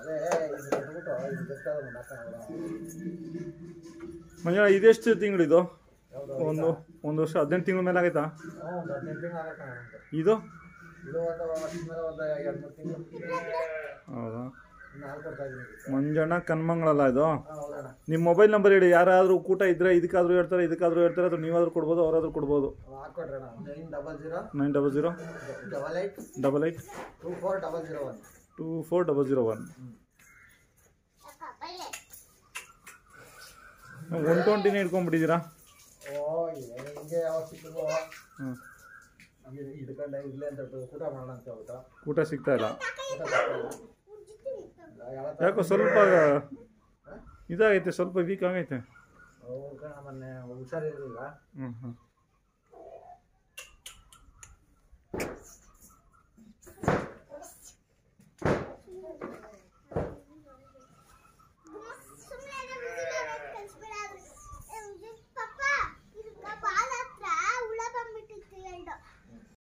ಅದೇ ಇದು ಕಟ್ಬಿಟ್ಟು ಇದು ಬೇಕಾದ್ರೆ ಒಂದು ಹಾಕೋಣ ಮಂಜುಳ ಇದೆಷ್ಟು ತಿಂಗಳಿದು ಯಾವುದು ಒಂದು ಒಂದು ವರ್ಷ ಹದಿನೆಂಟು ತಿಂಗಳ ಮೇಲೆ ಆಗೈತಾ ಹ್ಞೂ ಒಂದು ಹದಿನೆಂಟು ತಿಂಗಳು ಆಗಕ್ಕೆ ನಮ್ದು ಇದು ಇದು ಒಂದು ವರ್ಷದ ಮೇಲೆ ಒಂದು ಎರಡು ಮೂರು ತಿಂಗಳು ಹೌದಾ ಇನ್ನು ಹಾಲು ಕೊಡ್ತಾ ಇದ್ದೀನಿ ಮಂಜಣ್ಣ ಕನ್ಮಂಗಳಲ್ಲ ಇದು ಹಾಂ ಹೌದಣ್ಣ ನಿಮ್ಮ ಮೊಬೈಲ್ ನಂಬರ್ ಹೇಳಿ ಯಾರಾದರೂ ಕೂಟ ಇದ್ರೆ ಇದಕ್ಕಾದ್ರೂ ಹೇಳ್ತಾರೆ ಇದಕ್ಕಾದ್ರೂ ಹೇಳ್ತಾರೆ ಅಥವಾ ನೀವಾದ್ರೂ ಕೊಡ್ಬೋದು ಅವರಾದ್ರೂ ಕೊಡ್ಬೋದು ಹಾಕ್ಕೊಡ್ರಿ ಅಣ್ಣ nine double zero nine double zero double eight double eight two four double zero one two four double zero one one ಟ್ವೆಂಟಿನೇ ಇಟ್ಕೊಂಡ್ಬಿಟ್ಟಿದ್ದೀರಾ ಓ ಹಿಂಗೆ ಯಾವಾಗ ಸಿಕ್ಕಿದ್ರು ಹ್ಞೂ ನಮಗೆ ಹಿಡ್ಕೊಂಡೆ ಇಲ್ಲೇ ಅಂತ ಹೇಳ್ಬಿಟ್ಟು ಊಟ ಮಾಡೋಣ ಅಂತ ಹೇಳ್ಬಿಟ್ಟು ಊಟ ಸಿಗ್ತಾ ಇಲ್ಲ ಊಟ ಸಿಕ್ಕಿಲ್ಲ. ಯಾವ ಥರ ಯಾಕೋ ಸ್ವಲ್ಪ ಇದಾಗೈತೆ ಸ್ವಲ್ಪ ವೀಕ್ ಆಗೈತೆ ಅವ್ರು ಕಣ ಮೊನ್ನೆ ಹುಷಾರಿರಲಿಲ್ಲ ಹ್ಞೂ ಹ್ಞೂ